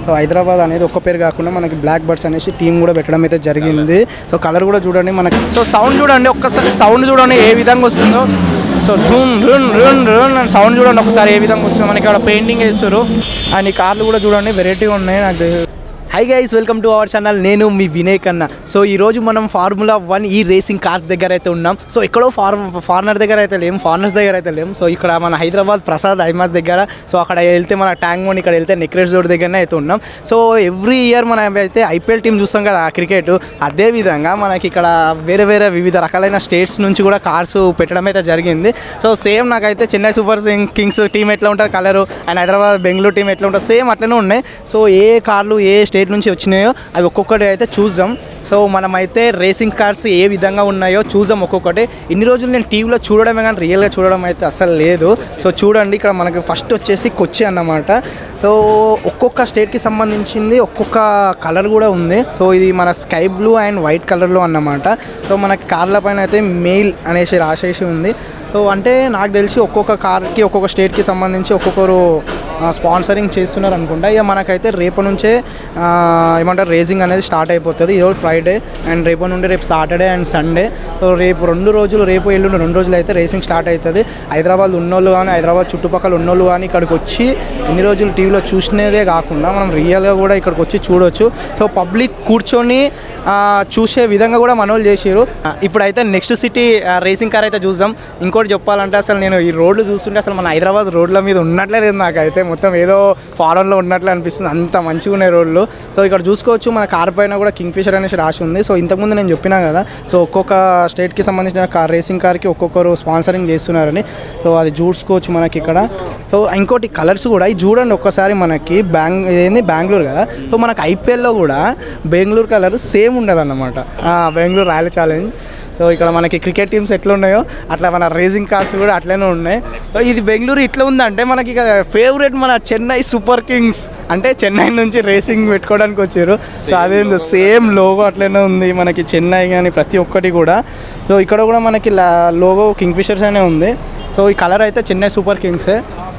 so Hyderabad అనేది ఒక్క పేరు కాకుండా మనకి బ్లాక్ బర్డ్స్ అనేసి టీం కూడా పెట్టడం అయితే జరిగింది సో కలర్ కూడా చూడండి మనకి సో సౌండ్ చూడండి ఒక్కసారి సౌండ్ చూడండి ఏ విధంగా వస్తుందో సో రూన్ రూన్ రూన్ రూన్ అని సౌండ్ చూడండి ఒకసారి ఏ విధంగా వస్తుందో మనకి ఇక్కడ పెయింటింగ్ వేస్తారు అండ్ ఈ కార్లు కూడా చూడండి వెరైటీగా ఉన్నాయి నాకు తె- hi guys welcome to our channel నేను మీ వినయ్ కన్నా సో ఈ రోజు మనం ఫార్ములా వన్ ఈ రేసింగ్ కార్స్ దగ్గర అయితే ఉన్నాం సో ఎక్కడో ఫార్ ఫారినర్ దగ్గర అయితే లేం ఫారినర్స్ దగ్గర అయితే లేం సో ఇక్కడ మన హైదరాబాద్ ప్రసాద్ ఐమాస్ దగ్గర సో అక్కడ వెళ్తే మన ట్యాంక్ మోన్ ఇక్కడ వెళ్తే నెక్రెస్ రోడ్ దగ్గరనే అయితే ఉన్నాం సో ఎవ్రీ ఇయర్ మనం అయితే ఐపీఎల్ టీం చూస్తాం కదా క్రికెట్ అదే విధంగా మనకి ఇక్కడ వేరే వేరే వివిధ రకాలైన స్టేట్స్ నుంచి కూడా కార్స్ పెట్టడం అయితే జరిగింది సో సేమ్ నాకైతే చెన్నై సూపర్ కింగ్స్ టీం ఎట్లా ఉంటుంది colour and Hyderabad Bengaluru team ఎట్లా ఉంటుంది సేమ్ అట్లనే ఉన్నాయి సో ఏ కార్లు ఏ స్టేట్ నుంచి వచ్చినాయో అవి ఒక్కొక్కటి అయితే చూద్దాం సో మనమైతే రేసింగ్ కార్స్ ఏ విధంగా ఉన్నాయో చూద్దాం ఒక్కొక్కటి ఇన్ని రోజులు నేను టీవీలో చూడడమే కానీ రియల్గా చూడడం అయితే అసలు లేదు సో చూడండి ఇక్కడ మనకి ఫస్ట్ వచ్చేసి కొచ్చి అన్నమాట సో ఒక్కొక్క స్టేట్కి సంబంధించింది ఒక్కొక్క కలర్ కూడా ఉంది సో ఇది మన స్కై బ్లూ అండ్ వైట్ కలర్లో అన్నమాట సో మనకి కార్ల పైన అయితే మెయిల్ అనేసి రాసేసి ఉంది సో అంటే నాకు తెలిసి ఒక్కొక్క కార్కి ఒక్కొక్క స్టేట్కి సంబంధించి ఒక్కొక్కరు స్పాన్సరింగ్ చేస్తున్నారు అనుకుంటా ఇక మనకైతే రేపు నుంచే ఆ, ఏమంటారు రేసింగ్ అనేది స్టార్ట్ అయిపోతుంది ఈరోజు ఫ్రైడే అండ్ రేపు నుండి రేపు సాటర్డే అండ్ సండే సో రేపు రెండు రోజులు రేపు ఎల్లుండి రెండు రోజులు అయితే రేసింగ్ స్టార్ట్ అవుతుంది హైదరాబాద్ ఉన్నోళ్ళు కానీ హైదరాబాద్ చుట్టుపక్కల ఉన్నోళ్ళు కానీ ఇక్కడికి వచ్చి ఎన్ని రోజులు టీవీలో చూసినదే కాకుండా మనం రియల్గా కూడా ఇక్కడికి వచ్చి చూడొచ్చు సో పబ్లిక్ కూర్చొని ఆ, చూసే విధంగా కూడా మనోళ్ళు చేసారు ఇప్పుడైతే నెక్స్ట్ సిటీ రేసింగ్ కార్ అయితే చూద్దాం ఇంకోటి చెప్పాలంటే అసలు నేను ఈ రోడ్లు చూస్తుంటే అసలు మన హైదరాబాద్ రోడ్ల మీద ఉన్నట్లే లేదు నాకైతే మొత్తం ఏదో ఫారెన్లో ఉన్నట్లే అనిపిస్తుంది అంత మంచిగా ఉన్నాయి రోడ్లు సో ఇక్కడ చూసుకోవచ్చు మన కార్ పైన కూడా కింగ్ ఫిషర్ అనేసి రాసి ఉంది సో ఇంతకుముందు నేను చెప్పినా కదా సో ఒక్కొక్క స్టేట్కి సంబంధించిన కార్ రేసింగ్ కార్కి ఒక్కొక్కరు స్పాన్సరింగ్ చేస్తున్నారని సో అది చూసుకోవచ్చు మనకి ఇక్కడ సో ఇంకోటి కలర్స్ కూడా ఇది చూడండి ఒక్కసారి మనకి బ్యాంగ్ ఏంది బెంగళూరు కదా సో మనకి ఐపీఎల్లో కూడా బెంగళూరు కలర్ సేమ్ ఉండదు అన్నమాట బెంగళూరు రాయల్ ఛాలెంజ్ సో ఇక్కడ మనకి క్రికెట్ టీమ్స్ ఎట్లా ఉన్నాయో అట్లా మన రేసింగ్ కార్స్ కూడా అట్లనే ఉన్నాయి సో ఇది బెంగళూరు ఇట్లా ఉందంటే మనకి ఇక ఫేవరెట్ మన చెన్నై సూపర్ కింగ్స్ అంటే చెన్నై నుంచి రేసింగ్ పెట్టుకోవడానికి వచ్చారు సో అదేందో సేమ్ లోగో అట్లనే ఉంది మనకి చెన్నై కానీ ప్రతి ఒక్కటి కూడా సో ఇక్కడ కూడా మనకి లోగో కింగ్ ఫిషర్స్ అనే ఉంది సో ఈ కలర్ అయితే చెన్నై సూపర్ కింగ్సే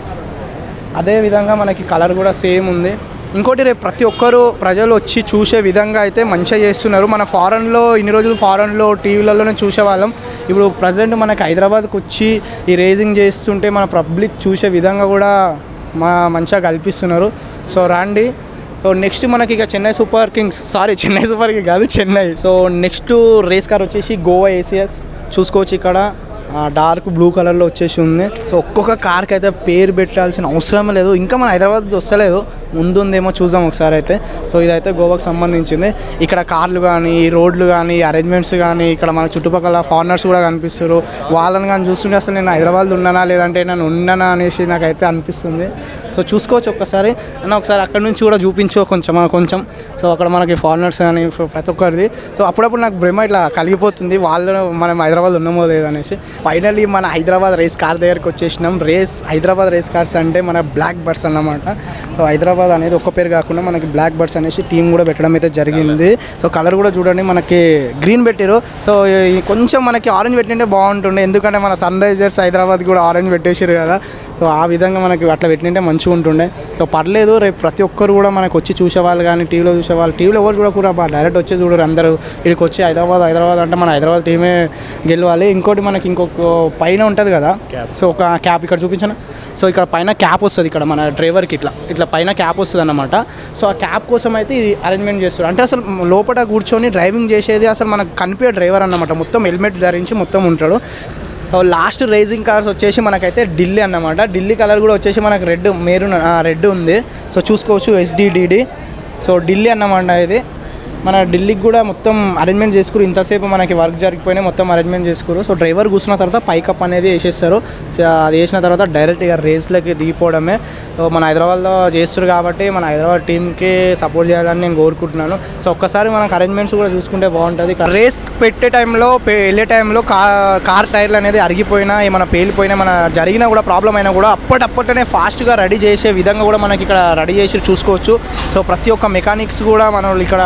అదే విధంగా మనకి కలర్ కూడా సేమ్ ఉంది ఇంకోటి రేపు ప్రతి ఒక్కరు ప్రజలు వచ్చి చూసే విధంగా అయితే మంచిగా చేస్తున్నారు మన ఫారెన్లో ఇన్ని రోజులు ఫారెన్లో టీవీలలోనే చూసేవాళ్ళం ఇప్పుడు ప్రజెంట్ మనకి హైదరాబాద్కి వచ్చి ఈ రేసింగ్ చేస్తుంటే మన పబ్లిక్ చూసే విధంగా కూడా మా మంచిగా కల్పిస్తున్నారు సో రాండి సో నెక్స్ట్ మనకి ఇక Chennai super kings sorry Chennai super king కాదు Chennai so next race car వచ్చేసి గోవా ఏసియస్ చూసుకోవచ్చు ఇక్కడ డార్క్ బ్లూ కలర్లో వచ్చేసి ఉంది సో ఒక్కొక్క కార్కి అయితే పేరు పెట్టాల్సిన అవసరం లేదు ఇంకా మన హైదరాబాద్ వస్తలేదు ముందు ఉందేమో చూద్దాం ఒకసారి అయితే సో ఇదైతే గోవాకి సంబంధించింది ఇక్కడ కార్లు కానీ రోడ్లు కానీ అరేంజ్మెంట్స్ కానీ ఇక్కడ మన చుట్టుపక్కల ఫారినర్స్ కూడా కనిపిస్తారు వాళ్ళని కానీ చూస్తుంటే అసలు నేను హైదరాబాద్లో ఉన్నానా లేదంటే నేను ఉన్నానా అనేసి నాకైతే అనిపిస్తుంది సో చూసుకోవచ్చు ఒక్కసారి అన్న ఒకసారి అక్కడ నుంచి కూడా చూపించు కొంచెం కొంచెం సో అక్కడ మనకి ఫారినర్స్ కానీ ప్రతి ఒక్కరిది సో అప్పుడప్పుడు నాకు భ్రమ ఇట్లా కలిగిపోతుంది వాళ్ళు మనం హైదరాబాద్ ఉన్నామో లేదనేసి ఫైనల్లీ మన హైదరాబాద్ రేస్ కార్ దగ్గరికి వచ్చేసినాం రేస్ హైదరాబాద్ రేస్ కార్స్ అంటే మన బ్లాక్ బర్డ్స్ అన్నమాట సో హైదరాబాద్ అనేది ఒక్క పేరు కాకుండా మనకి బ్లాక్ బర్డ్స్ అనేసి టీం కూడా పెట్టడం అయితే జరిగింది సో కలర్ కూడా చూడండి మనకి గ్రీన్ పెట్టారు సో ఈ కొంచెం మనకి ఆరెంజ్ పెట్టింటే బాగుంటుండే ఎందుకంటే మన సన్ రైజర్స్ హైదరాబాద్ కూడా ఆరెంజ్ పెట్టేసారు కదా సో ఆ విధంగా మనకి అట్లా పెట్టింటే మంచిగా ఉంటుండే సో పర్లేదు రేపు ప్రతి ఒక్కరు కూడా మనకు వచ్చి చూసేవాళ్ళు కానీ టీవీలో చూసేవాళ్ళు టీవీలో ఎవరు చూడకూడదు బా డైరెక్ట్ వచ్చి చూడరు అందరూ ఇక్కడికి వచ్చి హైదరాబాద్ హైదరాబాద్ అంటే మన హైదరాబాద్ టీమే గెలవాలి ఇంకోటి మనకి ఇంకొక పైన ఉంటుంది కదా సో ఒక క్యాప్ ఇక్కడ చూపించాను సో ఇక్కడ పైన క్యాప్ వస్తుంది ఇక్కడ మన డ్రైవర్కి ఇట్లా ఇట్లా పైన క్యాప్ వస్తుంది అనమాట సో ఆ క్యాప్ కోసం అయితే ఇది అరేంజ్మెంట్ చేస్తారు అంటే అసలు లోపల కూర్చొని డ్రైవింగ్ చేసేది అసలు మనకు కనిపించే డ్రైవర్ అన్నమాట మొత్తం హెల్మెట్ ధరించి మొత్తం ఉంటాడు సో లాస్ట్ రేసింగ్ కార్స్ వచ్చేసి మనకైతే ఢిల్లీ అన్నమాట ఢిల్లీ కలర్ కూడా వచ్చేసి మనకు రెడ్ మెరూన్ రెడ్ ఉంది సో చూసుకోవచ్చు ఎస్డిడిడి సో ఢిల్లీ అన్నమాట ఇది మన ఢిల్లీకి కూడా మొత్తం అరేంజ్మెంట్ చేసుకురు ఇంతసేపు మనకి వర్క్ జరిగిపోయినా మొత్తం అరేంజ్మెంట్ చేసుకురు సో డ్రైవర్ కూర్చున్న తర్వాత పైకప్ అనేది వేసేస్తారు సో అది వేసిన తర్వాత డైరెక్ట్ ఇక రేస్లోకి దిగిపోవడమే సో మన హైదరాబాద్లో చేస్తారు కాబట్టి మన హైదరాబాద్ టీంకి సపోర్ట్ చేయాలని నేను కోరుకుంటున్నాను సో ఒక్కసారి మనకు అరేంజ్మెంట్స్ కూడా చూసుకుంటే బాగుంటుంది ఇక్కడ రేస్ పెట్టే టైంలో పే- వెళ్ళే టైంలో కార్ కార్ టైర్లు అనేది అరిగిపోయినా ఏమైనా పేలిపోయినా మన జరిగినా కూడా ప్రాబ్లం అయినా కూడా అప్పటప్పటనే ఫాస్ట్గా రెడీ చేసే విధంగా కూడా మనకి ఇక్కడ రెడీ చేసి చూసుకోవచ్చు సో ప్రతి ఒక్క మెకానిక్స్ కూడా మన వాళ్ళు ఇక్కడ అయితే ఉండడం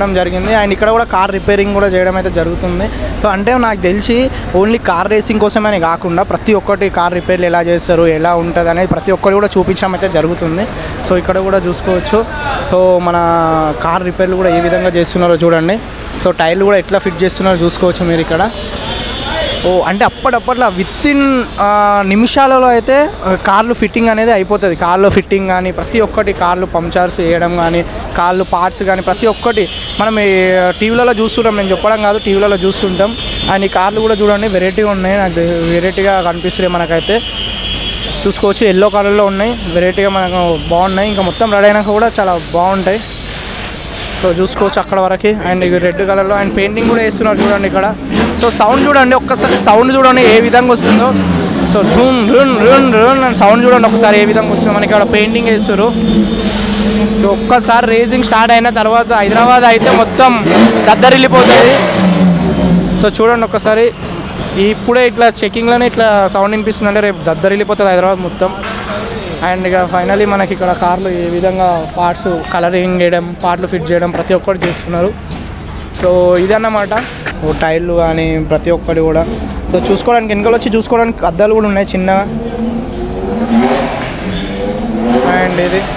పెట్టడం జరిగింది అండ్ ఇక్కడ కూడా కార్ రిపేరింగ్ కూడా చేయడం అయితే జరుగుతుంది సో అంటే నాకు తెలిసి ఓన్లీ కార్ రేసింగ్ కోసమని కాకుండా ప్రతి ఒక్కటి కార్ రిపేర్లు ఎలా చేస్తారు ఎలా ఉంటుంది అనేది ప్రతి ఒక్కటి కూడా చూపించడం అయితే జరుగుతుంది సో ఇక్కడ కూడా చూసుకోవచ్చు సో మన కార్ రిపేర్లు కూడా ఏ విధంగా చేస్తున్నారో చూడండి సో టైర్లు కూడా ఎట్లా ఫిట్ చేస్తున్నారో చూసుకోవచ్చు మీరు ఇక్కడ ఓ అంటే అప్పటికప్పట్లో విత్ ఇన్ నిమిషాలలో అయితే ఆ, కార్లు ఫిట్టింగ్ అనేది అయిపోతుంది కార్లో ఫిట్టింగ్ కానీ ప్రతి ఒక్కటి కార్లు పంచర్స్ వేయడం కానీ కార్లు పార్ట్స్ కానీ ప్రతి ఒక్కటి మనం ఈ టీవీలలో చూస్తుంటాం నేను చెప్పడం కాదు టీవీలలో చూస్తుంటాం అండ్ ఈ కార్లు కూడా చూడండి వెరైటీగా ఉన్నాయి నాకు వెరైటీగా కనిపిస్తున్నాయి మనకైతే చూసుకోవచ్చు ఎల్లో కలర్లో ఉన్నాయి వెరైటీగా మనకు బాగున్నాయి ఇంకా మొత్తం రెడీ అయినాక కూడా చాలా బాగుంటాయి సో చూసుకోవచ్చు అక్కడ వరకు అండ్ ఇవి రెడ్ కలర్లో అండ్ పెయింటింగ్ కూడా వేస్తున్నారు చూడండి ఇక్కడ సో సౌండ్ చూడండి ఒక్కసారి సౌండ్ చూడండి ఏ విధంగా వస్తుందో సో రూన్ రూన్ రూన్ రూన్ అండ్ సౌండ్ చూడండి ఒకసారి ఏ విధంగా వస్తుందో మనకి ఇక్కడ పెయింటింగ్ వేస్తారు సో ఒక్కసారి రేసింగ్ స్టార్ట్ అయిన తర్వాత హైదరాబాద్ అయితే మొత్తం దద్దరిల్లిపోతుంది సో చూడండి ఒక్కసారి ఇప్పుడే ఇట్లా చెకింగ్లోనే ఇట్లా సౌండ్ వినిపిస్తుంది అంటే రేపు దద్దరిల్లిపోతుంది హైదరాబాద్ మొత్తం అండ్ ఇక ఫైనలీ మనకి ఇక్కడ కార్లు ఏ విధంగా పార్ట్స్ కలరింగ్ చేయడం పార్ట్లు ఫిట్ చేయడం ప్రతి ఒక్కటి చేస్తున్నారు సో ఇదన్నమాట ఓ టైర్లు కానీ ప్రతి ఒక్కటి కూడా సో చూసుకోవడానికి వెనకాల వచ్చి చూసుకోవడానికి అద్దాలు కూడా ఉన్నాయి చిన్నగా అండ్ ఇది